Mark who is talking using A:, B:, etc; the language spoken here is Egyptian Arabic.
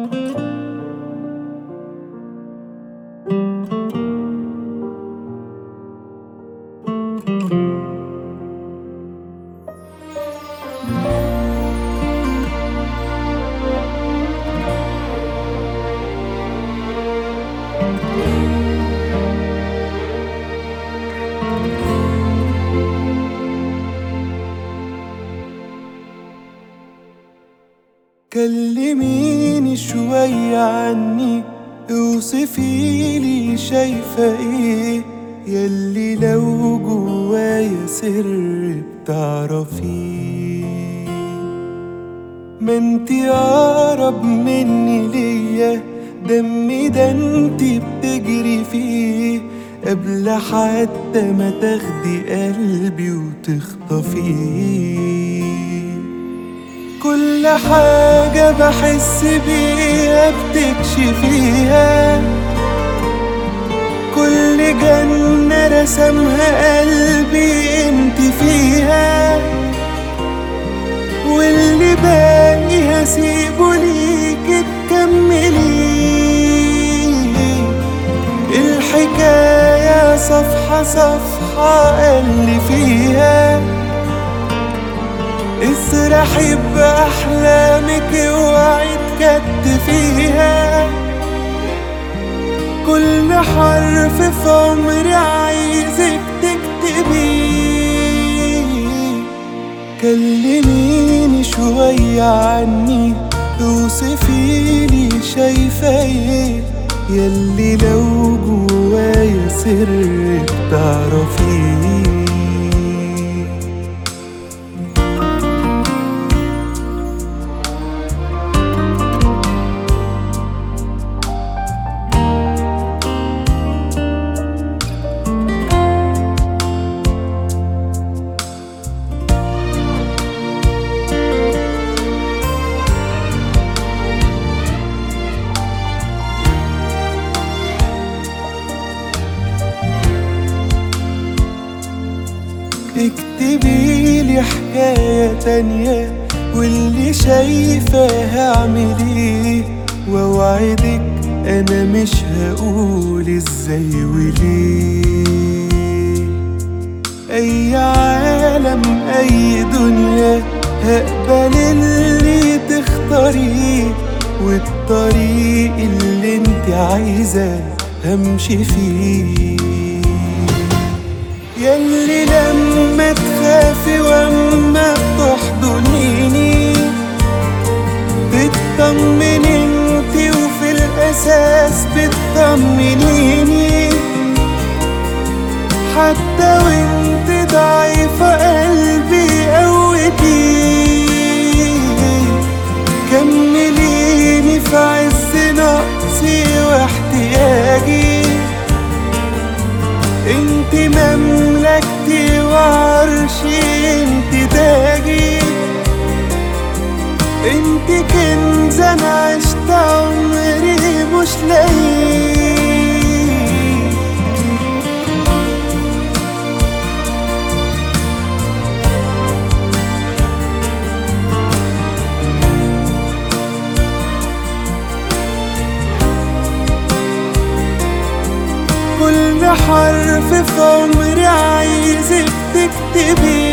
A: كلميني شوية عني اوصفي لي شايفة ايه يلي لو جوايا سر بتعرفيه ما انتي اقرب مني ليا دمي ده انتي بتجري فيه قبل حتى ما تاخدي قلبي وتخطفيه كل حاجة بحس بيها بتكشفيها كل جنة رسمها قلبي انت فيها واللي باقي هسيبه ليك تكمليه الحكاية صفحة صفحة اللي فيها اسرحي بأحلامك اوعي تكتفيها كل حرف في عمري عايزك تكتبيه كلميني شوية عني اوصفي لي شايفة ايه يلي لو جوايا سر بتعرفيه اكتبي لي حكاية تانية واللي شايفة هعمل ايه واوعدك انا مش هقول ازاي وليه اي عالم اي دنيا هقبل اللي تختاريه والطريق اللي انت عايزة همشي فيه ياللي لما تخافي واما بتحضنيني بتطمن انتي وفي الاساس بتطمنيني حتى وانت ضعيفة قلبي قوتي كمليني في عز نقصي واحتياجي انت مملكتي وعرشي انت تاجي انت كنز انا عشت عمري مش لاقيه كل حرف في عمري عايزك تكتبي